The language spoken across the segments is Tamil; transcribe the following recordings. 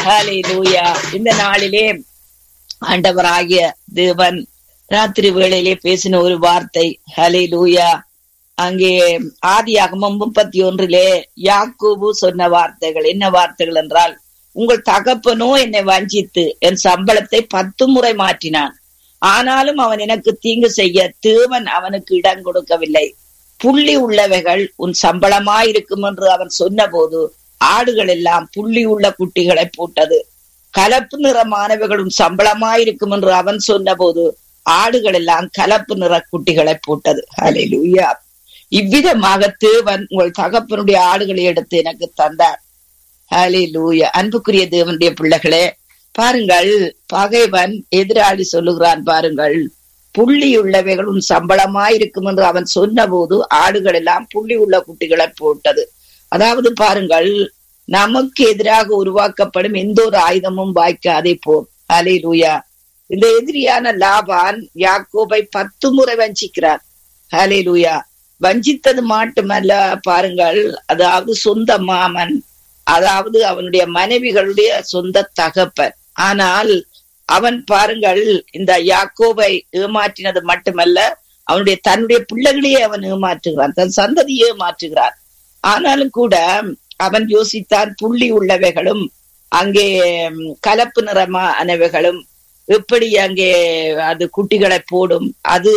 ஹalleluya இந்த நாளிலே ஆண்டவராகிய தேவன் ராத்திரி வேளையிலே பேசின ஒரு வார்த்தை ஹalleluya அங்கே ஆதியாகமம் முப்பத்தி ஒன்றிலே யாக்கோபு சொன்ன வார்த்தைகள் என்ன வார்த்தைகள் என்றால் உங்கள் தகப்பனோ என்னை வஞ்சித்து என் சம்பளத்தை பத்து முறை மாற்றினான் ஆனாலும் அவன் எனக்கு தீங்கு செய்ய தேவன் அவனுக்கு இடம் கொடுக்கவில்லை புள்ளி உள்ளவைகள் உன் சம்பளமாயிருக்கும் என்று அவன் சொன்னபோது ஆடுகள் எல்லாம் புள்ளி உள்ள குட்டிகளை போட்டது கலப்பு நிறமானவைகள் உன் சம்பளமாயிருக்கும் என்று அவன் சொன்னபோது ஆடுகள் எல்லாம் கலப்பு நிற குட்டிகளை போட்டது ஹalleluya இவ்விதமாக தேவன் உங்கள் தகப்பனுடைய ஆடுகளை எடுத்து எனக்கு தந்தார் ஹalleluya அன்புக்குரிய தேவனுடைய பிள்ளைகளே பாருங்கள் பகைவன் எதிராளி சொல்லுகிறான் பாருங்கள் புள்ளி உள்ளவைகள் உன் சம்பளமாயிருக்கும் என்று அவன் சொன்னபோது ஆடுகள் எல்லாம் புள்ளி உள்ள குட்டிகளை போட்டது அதாவது பாருங்கள் நமக்கு எதிராக உருவாக்கப்படும் எந்த ஒரு ஆயுதமும் வாய்க்காதே போம் ஹalleluya இந்த எதிரியான லாபான் யாக்கோபை பத்து முறை வஞ்சிக்கிறார் ஹalleluya வஞ்சித்தது மட்டுமல்ல பாருங்கள் அதாவது சொந்த மாமன் அதாவது அவனுடைய மனைவிகளுடைய சொந்த தகப்பன் ஆனால் அவன் பாருங்கள் இந்த யாக்கோபை ஏமாற்றினது மட்டுமல்ல அவனுடைய தன்னுடைய பிள்ளைகளையே அவன் ஏமாற்றுகிறான் தன் சந்ததியை ஏமாற்றுகிறான் ஆனாலும் கூட அவன் யோசித்தான் புள்ளி உள்ளவைகளும் அங்கே கலப்பு நிறமானவைகளும் எப்படி அங்கே அது குட்டிகளை போடும் அது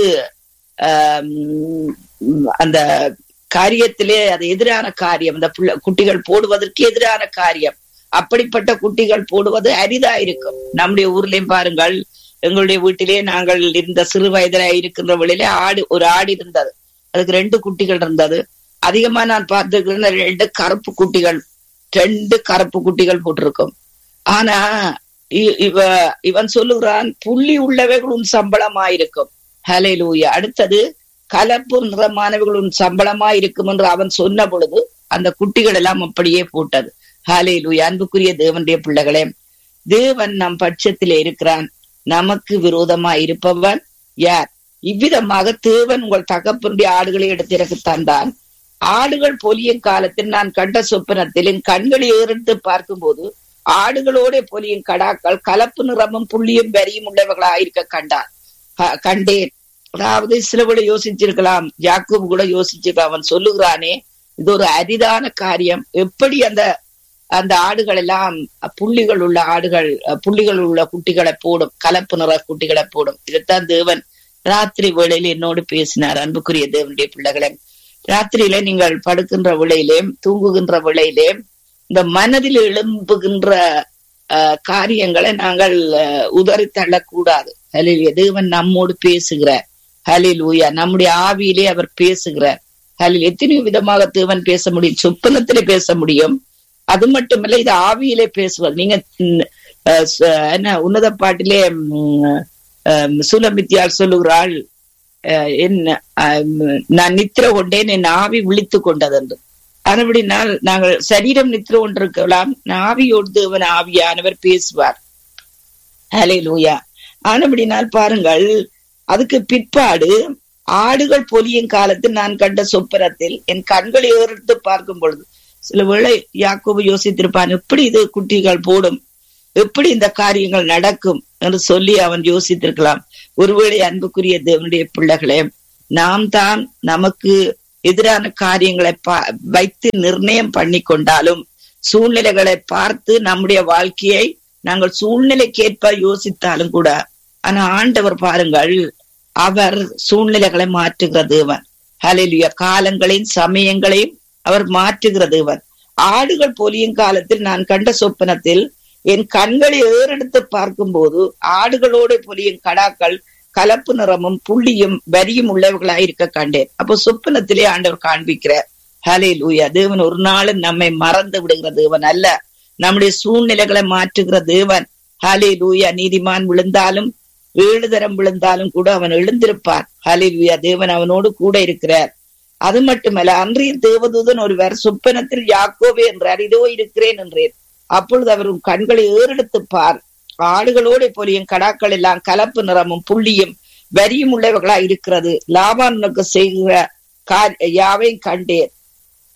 அந்த காரியத்திலே அது எதிரான காரியம் அந்த குட்டிகள் போடுவதற்கு எதிரான காரியம் அப்படிப்பட்ட குட்டிகள் போடுவது அரிதா இருக்கும் நம்முடைய ஊர்லயும் பாருங்கள் எங்களுடைய வீட்டிலே நாங்கள் இருந்த சிறு வயதில இருக்கின்ற வழியிலே ஆடு ஒரு ஆடு இருந்தது அதுக்கு ரெண்டு குட்டிகள் இருந்தது அதிகமா நான் பார்த்திருக்கிற ரெண்டு கருப்பு குட்டிகள் ரெண்டு கருப்பு குட்டிகள் போட்டிருக்கும் ஆனா இவ இவன் சொல்லுகிறான் புள்ளி உள்ளவைகளும் சம்பளமாயிருக்கும் ஹலே லூயா அடுத்தது கலப்பு நிறமானவைகளும் சம்பளமா இருக்கும் என்று அவன் சொன்ன பொழுது அந்த குட்டிகள் எல்லாம் அப்படியே போட்டது ஹாலே லூயா அன்புக்குரிய தேவனுடைய பிள்ளைகளே தேவன் நம் பட்சத்திலே இருக்கிறான் நமக்கு விரோதமா இருப்பவன் யார் இவ்விதமாக தேவன் உங்கள் தகப்பனுடைய ஆடுகளை எடுத்து எனக்கு தந்தான் ஆடுகள் பொலியும் காலத்தில் நான் கண்ட சொப்பனத்தில் என் கண்களை ஏறிட்டு பார்க்கும்போது ஆடுகளோட பொலியும் கடாக்கள் கலப்பு நிறமும் புள்ளியும் வரியும் உள்ளவர்களாயிருக்க கண்டான் கண்டேன் அதாவது சிலவோட யோசிச்சிருக்கலாம் யாக்கூப் கூட யோசிச்சிருக்கலாம் அவன் சொல்லுகிறானே இது ஒரு அரிதான காரியம் எப்படி அந்த அந்த ஆடுகள் எல்லாம் புள்ளிகள் உள்ள ஆடுகள் புள்ளிகள் உள்ள குட்டிகளை போடும் கலப்பு நிற குட்டிகளை போடும் இதைத்தான் தேவன் ராத்திரி வேளையில என்னோடு பேசினார் அன்புக்குரிய தேவனுடைய பிள்ளைகளை ராத்திரியில நீங்கள் படுக்கின்ற விளையிலே தூங்குகின்ற விளையிலே இந்த மனதில் எழும்புகின்ற காரியங்களை நாங்கள் உதறி தள்ளக்கூடாது ஹலில் தேவன் நம்மோடு பேசுகிறார் ஹலில் ஊயா நம்முடைய ஆவியிலே அவர் பேசுகிறார் ஹலில் எத்தனையோ விதமாக தேவன் பேச முடியும் சொப்பனத்திலே பேச முடியும் அது மட்டுமல்ல இது ஆவியிலே பேசுவது நீங்க என்ன உன்னத பாட்டிலே சுலமித்தியால் சொல்லுகிறாள் என்ன நான் நித்திர கொண்டேன் என் ஆவி விழித்து கொண்டது என்று அதுபடினால் நாங்கள் சரீரம் நித்திர கொண்டிருக்கலாம் ஆவியோடு தேவன் ஆவியானவர் பேசுவார் ஹலே லூயா ஆனபடினால் பாருங்கள் அதுக்கு பிற்பாடு ஆடுகள் பொலியும் காலத்தில் நான் கண்ட சொப்பனத்தில் என் கண்களை ஏறிட்டு பார்க்கும் பொழுது சில வேளை யாக்கோபு யோசித்திருப்பான் எப்படி இது குட்டிகள் போடும் எப்படி இந்த காரியங்கள் நடக்கும் என்று சொல்லி அவன் யோசித்திருக்கலாம் ஒருவேளை அன்புக்குரிய தேவனுடைய பிள்ளைகளே நாம் தான் நமக்கு எதிரான காரியங்களை வைத்து நிர்ணயம் பண்ணி கொண்டாலும் சூழ்நிலைகளை பார்த்து நம்முடைய வாழ்க்கையை நாங்கள் சூழ்நிலைக்கேற்ப யோசித்தாலும் கூட ஆனா ஆண்டவர் பாருங்கள் அவர் சூழ்நிலைகளை மாற்றுகிற தேவன் ஹலிலுய காலங்களையும் சமயங்களையும் அவர் மாற்றுகிற தேவன் ஆடுகள் பொலியும் காலத்தில் நான் கண்ட சொப்பனத்தில் என் கண்களை ஏறெடுத்து பார்க்கும் போது ஆடுகளோடு பொலியும் கடாக்கள் கலப்பு நிறமும் புள்ளியும் வரியும் உள்ளவர்களாயிருக்க கண்டேன் அப்போ சொப்பனத்திலே ஆண்டவர் காண்பிக்கிறார் ஹலே லூயா தேவன் ஒரு நாளும் நம்மை மறந்து விடுகிற தேவன் அல்ல நம்முடைய சூழ்நிலைகளை மாற்றுகிற தேவன் ஹலே லூயா நீதிமான் விழுந்தாலும் ஏழு தரம் விழுந்தாலும் கூட அவன் எழுந்திருப்பான் ஹலே லூயா தேவன் அவனோடு கூட இருக்கிறார் அது மட்டுமல்ல அன்றைய தேவதூதன் ஒருவர் சொப்பனத்தில் யாக்கோவே என்றார் இதோ இருக்கிறேன் என்றேன் அப்பொழுது அவர் கண்களை ஏறெடுத்து பார் ஆடுகளோடு பொலியும் கடாக்கள் எல்லாம் கலப்பு நிறமும் புள்ளியும் வரியும் உள்ளவர்களா இருக்கிறது லாபான் உனக்கு செய்கிற யாவையும் கண்டேன்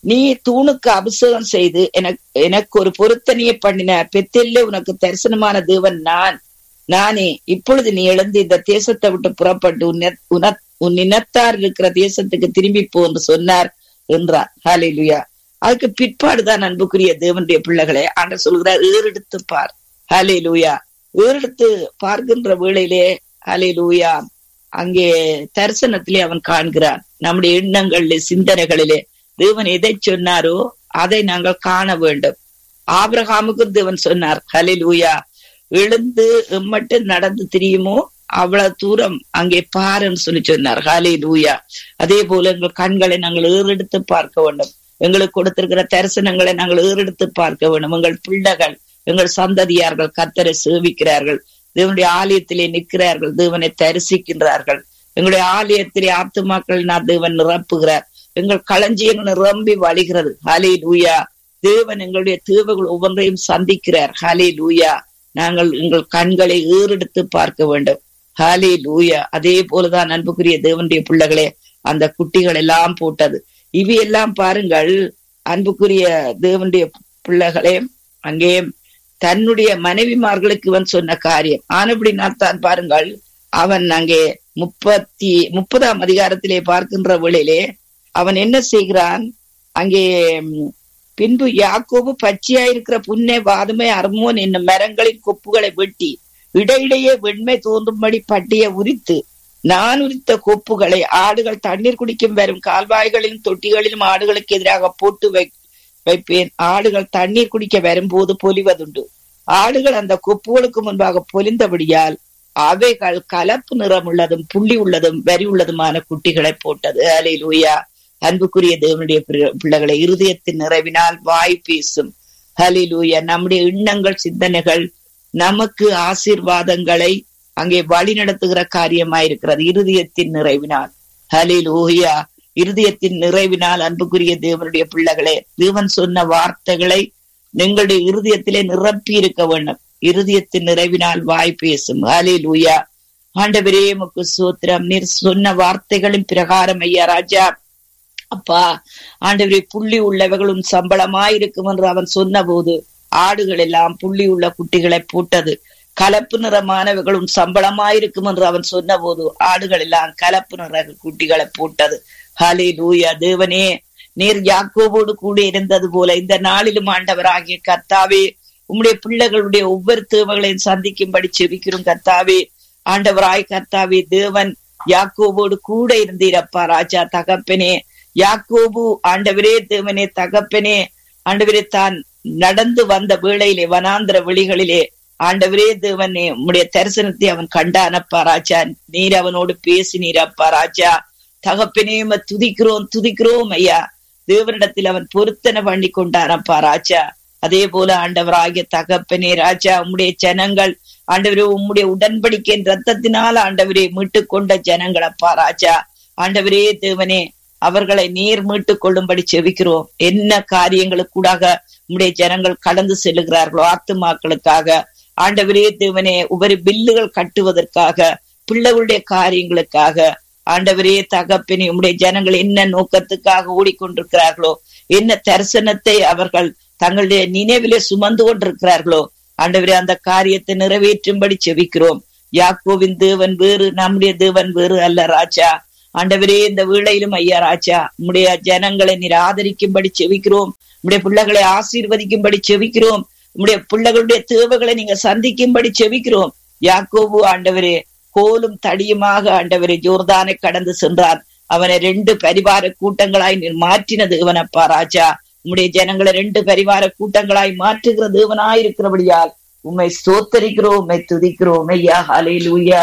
நீ தூணுக்கு அபிஷேகம் செய்து எனக்கு எனக்கு ஒரு பொருத்தனையை பண்ணின பெத்தில்ல உனக்கு தரிசனமான தேவன் நான் நானே இப்பொழுது நீ எழுந்து இந்த தேசத்தை விட்டு புறப்பட்டு உன் நெ- உன- உன் இனத்தார் இருக்கிற தேசத்துக்கு திரும்பி போ என்று சொன்னார் என்றார் ஹalleluya அதுக்கு பிற்பாடுதான் அன்புக்குரிய தேவனுடைய பிள்ளைகளை ஆண்டவர் சொல்கிறார் ஏறெடுத்து பார் ஹalleluya ஏறெடுத்து பார்க்கின்ற வேளையிலே ஹalleluya அங்கே தரிசனத்திலே அவன் காண்கிறான் நம்முடைய எண்ணங்களிலே சிந்தனைகளிலே தேவன் எதை சொன்னாரோ அதை நாங்கள் காண வேண்டும் ஆபிரகாமுக்கும் தேவன் சொன்னார் ஹalleluya எழுந்து எம்மட்டும் நடந்து திரியுமோ அவ்வளவு தூரம் அங்கே பாருன்னு சொல்லி சொன்னார் ஹாலே லூயா அதே போல எங்கள் கண்களை நாங்கள் ஏறெடுத்து பார்க்க வேண்டும் எங்களுக்கு கொடுத்திருக்கிற தரிசனங்களை நாங்கள் ஏறெடுத்து பார்க்க வேண்டும் எங்கள் பிள்ளைகள் எங்கள் சந்ததியார்கள் கத்தரை சேவிக்கிறார்கள் தேவனுடைய ஆலயத்திலே நிற்கிறார்கள் தேவனை தரிசிக்கின்றார்கள் எங்களுடைய ஆலயத்திலே ஆத்துமாக்கள் நான் தேவன் நிரப்புகிறார் எங்கள் களஞ்சியங்கள் நிரம்பி வழிகிறது ஹலே லூயா தேவன் எங்களுடைய தேவைகள் ஒவ்வொன்றையும் சந்திக்கிறார் ஹலே லூயா நாங்கள் எங்கள் கண்களை ஏறெடுத்து பார்க்க வேண்டும் ஹாலே லூயா அதே போலதான் அன்புக்குரிய தேவனுடைய பிள்ளைகளே அந்த குட்டிகள் எல்லாம் போட்டது இவையெல்லாம் பாருங்கள் அன்புக்குரிய தேவனுடைய பிள்ளைகளே அங்கே தன்னுடைய மனைவிமார்களுக்கு இவன் சொன்ன காரியம் ஆனபடினால் தான் பாருங்கள் அவன் அங்கே முப்பத்தி முப்பதாம் அதிகாரத்திலே பார்க்கின்ற வேளையிலே அவன் என்ன செய்கிறான் அங்கே ம், பின்பு யாக்கோபு பச்சையாயிருக்கிற புன்னை வாதுமை அர்மோன் என்னும் மரங்களின் கொப்புகளை வெட்டி இடையிடையே வெண்மை தோன்றும்படி பட்டியை உரித்து நான் உரித்த கொப்புகளை ஆடுகள் தண்ணீர் குடிக்கும் வரும் கால்வாய்களிலும் தொட்டிகளிலும் ஆடுகளுக்கு எதிராக போட்டு வை வைப்பேன் ஆடுகள் தண்ணீர் குடிக்க வரும்போது பொலிவதுண்டு ஆடுகள் அந்த கொப்புகளுக்கு முன்பாக பொலிந்தபடியால் அவைகள் கலப்பு நிறமுள்ளதும் புள்ளி உள்ளதும் வரி உள்ளதுமான குட்டிகளை போட்டது அலையிலூயா அன்புக்குரிய தேவனுடைய பிர- பிள்ளைகளை இருதயத்தின் நிறைவினால் வாய் பேசும் ஹலிலூயா நம்முடைய எண்ணங்கள் சிந்தனைகள் நமக்கு ஆசீர்வாதங்களை அங்கே வழி நடத்துகிற காரியமாயிருக்கிறது இருதயத்தின் நிறைவினால் ஹலிலூயா இருதயத்தின் நிறைவினால் அன்புக்குரிய தேவனுடைய பிள்ளைகளே தேவன் சொன்ன வார்த்தைகளை எங்களுடைய இருதயத்திலே நிரப்பி இருக்க வேண்டும் இருதயத்தின் நிறைவினால் வாய் பேசும் ஹலிலூயா ஆண்டவரே முக்கு சூத்திரம் நீர் சொன்ன வார்த்தைகளின் பிரகாரம் ஐயா ராஜா அப்பா ஆண்டவரே புள்ளி உள்ளவைகளும் சம்பளமாயிருக்கும் என்று அவன் சொன்னபோது ஆடுகள் எல்லாம் புள்ளி உள்ள குட்டிகளை போட்டது கலப்பு நிறமானவைகளும் சம்பளமாயிருக்கும் என்று அவன் சொன்னபோது ஆடுகள் எல்லாம் கலப்பு நிற குட்டிகளை போட்டது ஹலே லூயா தேவனே நீர் யாக்கோவோடு கூட இருந்தது போல இந்த நாளிலும் ஆண்டவராகிய கர்த்தாவே உம்முடைய பிள்ளைகளுடைய ஒவ்வொரு தேவைகளையும் சந்திக்கும்படி செபிக்கிறோம் கர்த்தாவே ஆண்டவராய் கர்த்தாவே தேவன் யாக்கோவோடு கூட இருந்தீரப்பா ராஜா தகப்பனே யாக்கோபு ஆண்டவரே தேவனே தகப்பனே ஆண்டவரே தான் நடந்து வந்த வேளையிலே வனாந்திர வெளிகளிலே ஆண்டவரே தேவனே உம்முடைய தரிசனத்தை அவன் கண்டானப்பா ராஜா நீர் அவனோடு பேசினீரப்பா ராஜா தகப்பனே உம்மை துதிக்கிறோம் துதிக்கிறோம் ஐயா தேவனிடத்தில் அவன் பொருத்தனை பண்ணி கொண்டானப்பா ராஜா அதே போல ஆண்டவராகிய தகப்பனே ராஜா உம்முடைய ஜனங்கள் ஆண்டவரே உம்முடைய உடன்படிக்கையின் ரத்தத்தினால் ஆண்டவரே மீட்டு கொண்ட ஜனங்களப்பா ராஜா ஆண்டவரே தேவனே அவர்களை நீர் மீட்டுக் கொள்ளும்படி செவிக்கிறோம் என்ன காரியங்களுக்கூடாக உம்முடைய ஜனங்கள் கடந்து செல்லுகிறார்களோ ஆத்துமாக்களுக்காக ஆண்டவரே தேவனே உபரி பில்லுகள் கட்டுவதற்காக பிள்ளைகளுடைய காரியங்களுக்காக ஆண்டவரே தகப்பினி உம்முடைய ஜனங்கள் என்ன நோக்கத்துக்காக ஓடிக்கொண்டிருக்கிறார்களோ என்ன தரிசனத்தை அவர்கள் தங்களுடைய நினைவிலே சுமந்து கொண்டிருக்கிறார்களோ ஆண்டவரே அந்த காரியத்தை நிறைவேற்றும்படி செவிக்கிறோம் யாக்கோவின் தேவன் வேறு நம்முடைய தேவன் வேறு அல்ல ராஜா ஆண்டவரே இந்த வேளையிலும் ஐயா ராஜா உம்முடைய ஜனங்களை நீர் ஆதரிக்கும்படி செவிக்கிறோம் உம்முடைய பிள்ளைகளை ஆசீர்வதிக்கும்படி செவிக்கிறோம் உம்முடைய பிள்ளைகளுடைய தேவைகளை நீங்க சந்திக்கும்படி செவிக்கிறோம் யாக்கோபு ஆண்டவரே கோலும் தடியுமாக ஆண்டவரே ஜோர்தானை கடந்து சென்றான் அவனை ரெண்டு பரிவார கூட்டங்களாய் நீர் மாற்றின தேவனப்பா ராஜா உம்முடைய ஜனங்களை ரெண்டு பரிவார கூட்டங்களாய் மாற்றுகிற தேவனாய் இருக்கிறபடியால் உம்மை ஸ்தோத்தரிக்கிறோம் உம்மை துதிக்கிறோம் ஐயா ஹalleluya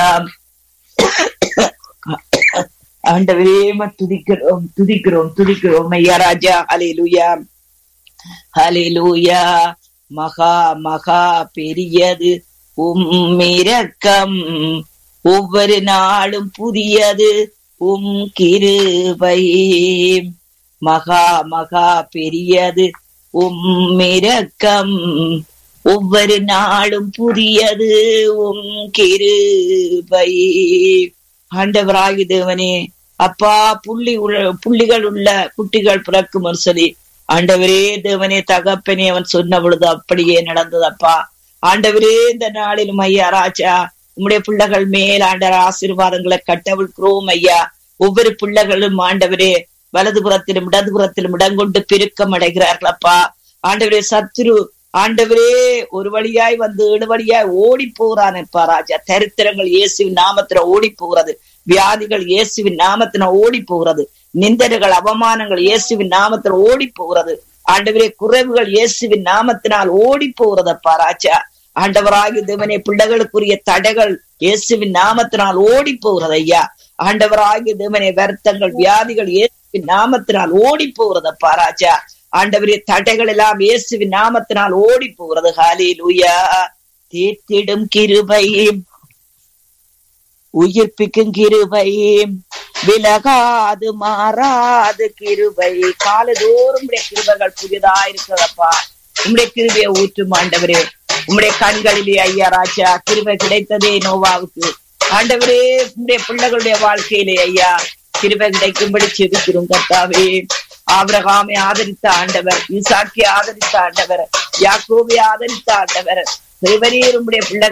ஆண்டவரே உம்மை துதிக்கிறோம் துதிக்கிறோம் துதிக்கிறோம் ஐயா ராஜா ஹalleluya ஹalleluya மகா மகா பெரியது உம் இரக்கம் ஒவ்வொரு நாளும் புதியது உம் கிருபை மகா மகா பெரியது உம் இரக்கம் ஒவ்வொரு நாளும் புதியது உம் கிருபை ஆண்டவராகி தேவனே அப்பா புள்ளி உள்ள புள்ளிகள் உள்ள குட்டிகள் பிறக்கும் சொல்லி ஆண்டவரே தேவனே தகப்பனே அவன் சொன்ன பொழுது அப்படியே நடந்ததப்பா ஆண்டவரே இந்த நாளிலும் ஐயா ராஜா உம்முடைய பிள்ளைகள் மேல் ஆண்டவர் ஆசீர்வாதங்களை கட்டவிழ்கிறோம் ஐயா ஒவ்வொரு பிள்ளைகளும் ஆண்டவரே வலதுபுறத்திலும் இடதுபுறத்திலும் இடங்கொண்டு பெருக்கம் அடைகிறார்கள் அப்பா ஆண்டவரே சத்துரு ஆண்டவரே ஒரு வழியாய் வந்து ஏழு வழியாய் ஓடி போகிறான் எப்பா ராஜா தரித்திரங்கள் இயேசுவின் நாமத்துல ஓடி போகிறது வியாதிகள் இயேசுவின் நாமத்தின ஓடி போகிறது நிந்தனைகள் அவமானங்கள் இயேசுவின் நாமத்தில் ஓடி போகிறது ஆண்டவரே குறைவுகள் இயேசுவின் நாமத்தினால் ஓடி போகிறதப்பா ராஜா ஆண்டவராகி தேவனே பிள்ளைகளுக்குரிய தடைகள் இயேசுவின் நாமத்தினால் ஓடி போகிறது ஐயா ஆண்டவராகி தேவனே வருத்தங்கள் வியாதிகள் இயேசுவின் நாமத்தினால் ஓடி போகிறதப்பா ராஜா ஆண்டவரே தடைகள் எல்லாம் இயேசுவின் நாமத்தினால் ஓடி போகிறது ஹாலே லூயா தீர்த்திடும் கிருபை உயிர்ப்பிக்கும் கிருபை விலகாது மாறாது கிருபை காலதோறும் உடைய கிருபைகள் புதியதா இருக்கிறதப்பா உம்முடைய கிருபையை ஊற்றும் ஆண்டவரே உம்முடைய கண்களிலே ஐயா ராஜா கிருபை கிடைத்ததே நோவாவுக்கு ஆண்டவரே உம்முடைய பிள்ளைகளுடைய வாழ்க்கையிலே ஐயா கிருபை கிடைக்கும்படி செதுக்கிறோம் கர்த்தாவே ஆபிரகாமை ஆதரித்த ஆண்டவர் ஈசாக்கி ஆதரித்த ஆண்டவர் யாக்கோபை ஆதரித்த ஆண்டவர் தேவரீர் உம்முடைய பிள்ளைகள்